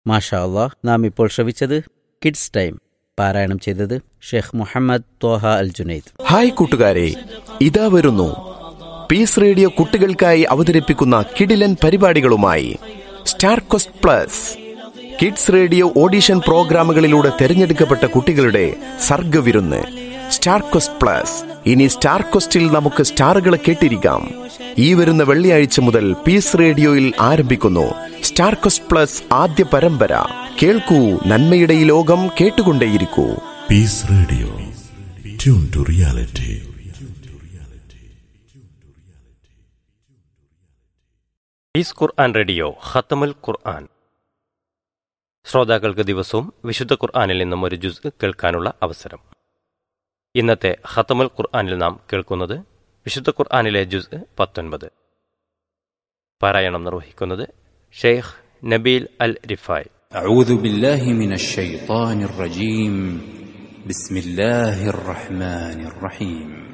മാഷാ അള്ളാഹ് നാം ഇപ്പോൾ ശ്രവിച്ചത് കിഡ്സ് ടൈം പാരായണം ചെയ്തത് Sheikh Muhammad Toha Al Junaid hi കൂട്ടുകാരെ ഇതാ വരുന്നു പീസ് റേഡിയോ കുട്ടികൾക്കായി അവതരിപ്പിക്കുന്ന കിടിലൻ പരിപാടികളുമായി star quest plus kids radio audition പ്രോഗ്രാമുകളിലൂടെ തെരഞ്ഞെടുക്കപ്പെട്ട കുട്ടികളുടെ സർഗവിരുന്ന് സ്റ്റാർ ക്വസ്റ്റ് പ്ലസ് ഇനി സ്റ്റാർ ക്വസ്റ്റിൽ നമുക്ക് സ്റ്റാറുകളെ കേട്ടിരിക്കാം ഈ വരുന്ന വെള്ളിയാഴ്ച മുതൽ പീസ് റേഡിയോയിൽ ആരംഭിക്കുന്നു സ്റ്റാർ ക്വസ്റ്റ് പ്ലസ് ആദ്യ പരമ്പര കേൾക്കൂ നന്മയുടെ ഈ ലോകം കേട്ടുകൊണ്ടേയിരിക്കൂ Peace Radio. Tune to reality. Is Quran radio ഖത്തമുൽ ഖുർആൻ ശ്രോതാക്കൾക്ക് ദിവസവും വിശുദ്ധ ഖുർആനിൽ നിന്നും ഒരു ജുസ് കേൾക്കാനുള്ള അവസരം ഇന്നത്തെ ഖത്തമുൽ ഖുർആനിൽ നാം കേൾക്കുന്നത് വിശുദ്ധ ഖുർആനിലെ ജുസ് പത്തൊൻപത് പാരായണം നിർവഹിക്കുന്നത് ഷെയ്ഖ് നബീൽ അൽ റിഫായ് أعوذ بالله من الشيطان الرجيم بسم الله الرحمن الرحيم